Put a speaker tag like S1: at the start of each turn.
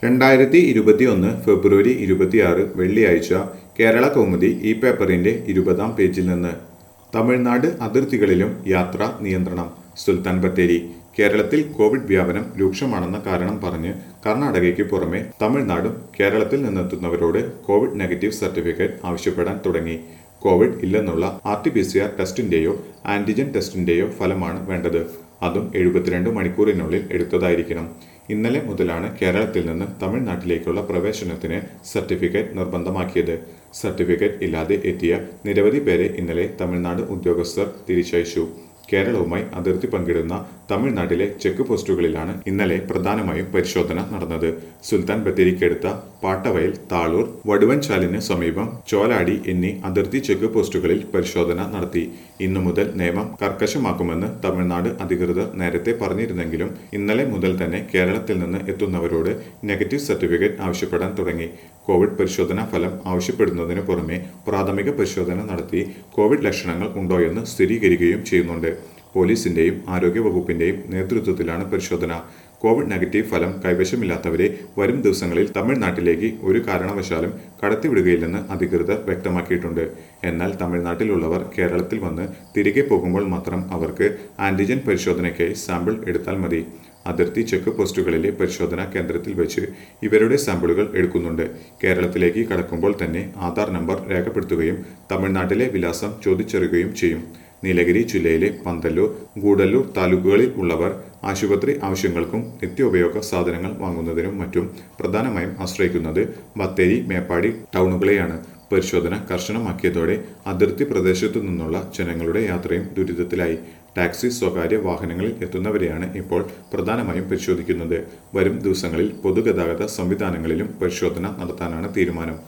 S1: രണ്ടായിരത്തി ഇരുപത്തിയൊന്ന് ഫെബ്രുവരി ഇരുപത്തിയാറ് വെള്ളിയാഴ്ച കേരള കൗമുദി ഈ പേപ്പറിന്റെ ഇരുപതാം പേജിൽ നിന്ന് തമിഴ്നാട് അതിർത്തികളിലും യാത്രാ നിയന്ത്രണം സുൽത്താൻ ബത്തേരി കേരളത്തിൽ കോവിഡ് വ്യാപനം രൂക്ഷമാണെന്ന കാരണം പറഞ്ഞ് കർണാടകയ്ക്ക് പുറമെ തമിഴ്നാടും കേരളത്തിൽ നിന്നെത്തുന്നവരോട് കോവിഡ് നെഗറ്റീവ് സർട്ടിഫിക്കറ്റ് ആവശ്യപ്പെടാൻ തുടങ്ങി കോവിഡ് ഇല്ലെന്നുള്ള R T P C R ടെസ്റ്റിന്റെയോ ആന്റിജൻ ടെസ്റ്റിന്റെയോ ഫലമാണ് വേണ്ടത് അതും എഴുപത്തിരണ്ട് മണിക്കൂറിനുള്ളിൽ എടുത്തതായിരിക്കണം ഇന്നലെ മുതലാണ് കേരളത്തിൽ നിന്ന് തമിഴ്നാട്ടിലേക്കുള്ള പ്രവേശനത്തിന് സർട്ടിഫിക്കറ്റ് നിർബന്ധമാക്കിയത് സർട്ടിഫിക്കറ്റ് ഇല്ലാതെ എത്തിയ നിരവധി പേരെ ഇന്നലെ തമിഴ്നാട് ഉദ്യോഗസ്ഥർ തിരിച്ചയച്ചു കേരളവുമായി അതിർത്തി പങ്കിടുന്ന തമിഴ്നാട്ടിലെ ചെക്ക് പോസ്റ്റുകളിലാണ് ഇന്നലെ പ്രധാനമായും പരിശോധന നടന്നത് സുൽത്താൻ ബത്തേരിക്കടുത്ത പാട്ടവയൽ താളൂർ വടുവൻചാലിന് സമീപം ചോലാടി എന്നീ അതിർത്തി ചെക്ക് പോസ്റ്റുകളിൽ പരിശോധന നടത്തി ഇന്നു മുതൽ നിയമം കർക്കശമാക്കുമെന്ന് തമിഴ്നാട് അധികൃതർ നേരത്തെ പറഞ്ഞിരുന്നെങ്കിലും ഇന്നലെ മുതൽ തന്നെ കേരളത്തിൽ നിന്ന് എത്തുന്നവരോട് നെഗറ്റീവ് സർട്ടിഫിക്കറ്റ് ആവശ്യപ്പെടാൻ തുടങ്ങി കോവിഡ് പരിശോധനാ ഫലം ആവശ്യപ്പെടുന്നതിന് പുറമെ പ്രാഥമിക പരിശോധന നടത്തി കോവിഡ് ലക്ഷണങ്ങൾ ഉണ്ടോയെന്ന് സ്ഥിരീകരിക്കുകയും ചെയ്യുന്നുണ്ട് പോലീസിന്റെയും ആരോഗ്യ വകുപ്പിന്റെയും നേതൃത്വത്തിലാണ് പരിശോധന കോവിഡ് നെഗറ്റീവ് ഫലം കൈവശമില്ലാത്തവരെ വരും ദിവസങ്ങളിൽ തമിഴ്നാട്ടിലേക്ക് ഒരു കാരണവശാലും കടത്തിവിടുകയില്ലെന്ന് അധികൃതർ വ്യക്തമാക്കിയിട്ടുണ്ട് എന്നാൽ തമിഴ്നാട്ടിലുള്ളവർ കേരളത്തിൽ വന്ന് തിരികെ പോകുമ്പോൾ മാത്രം അവർക്ക് ആന്റിജൻ പരിശോധനയ്ക്കായി സാമ്പിൾ എടുത്താൽ മതി അതിർത്തി ചെക്ക് പോസ്റ്റുകളിലെ പരിശോധനാ കേന്ദ്രത്തിൽ വെച്ച് ഇവരുടെ സാമ്പിളുകൾ എടുക്കുന്നുണ്ട് കേരളത്തിലേക്ക് കടക്കുമ്പോൾ തന്നെ ആധാർ നമ്പർ രേഖപ്പെടുത്തുകയും തമിഴ്നാട്ടിലെ വിലാസം ചോദിച്ചറിയുകയും ചെയ്യും നീലഗിരി ജില്ലയിലെ പന്തല്ലൂർ ഗൂഡല്ലൂർ താലൂക്കുകളിൽ ഉള്ളവർ ആശുപത്രി ആവശ്യങ്ങൾക്കും നിത്യോപയോഗ സാധനങ്ങൾ വാങ്ങുന്നതിനും മറ്റും പ്രധാനമായും ആശ്രയിക്കുന്നത് ബത്തേരി മേപ്പാടി ടൗണുകളെയാണ് പരിശോധന കർശനമാക്കിയതോടെ അതിർത്തി പ്രദേശത്തു നിന്നുള്ള ജനങ്ങളുടെ യാത്രയും ദുരിതത്തിലായി ടാക്സി സ്വകാര്യ വാഹനങ്ങളിൽ എത്തുന്നവരെയാണ് ഇപ്പോൾ പ്രധാനമായും പരിശോധിക്കുന്നത് വരും ദിവസങ്ങളിൽ പൊതുഗതാഗത സംവിധാനങ്ങളിലും പരിശോധന നടത്താനാണ് തീരുമാനം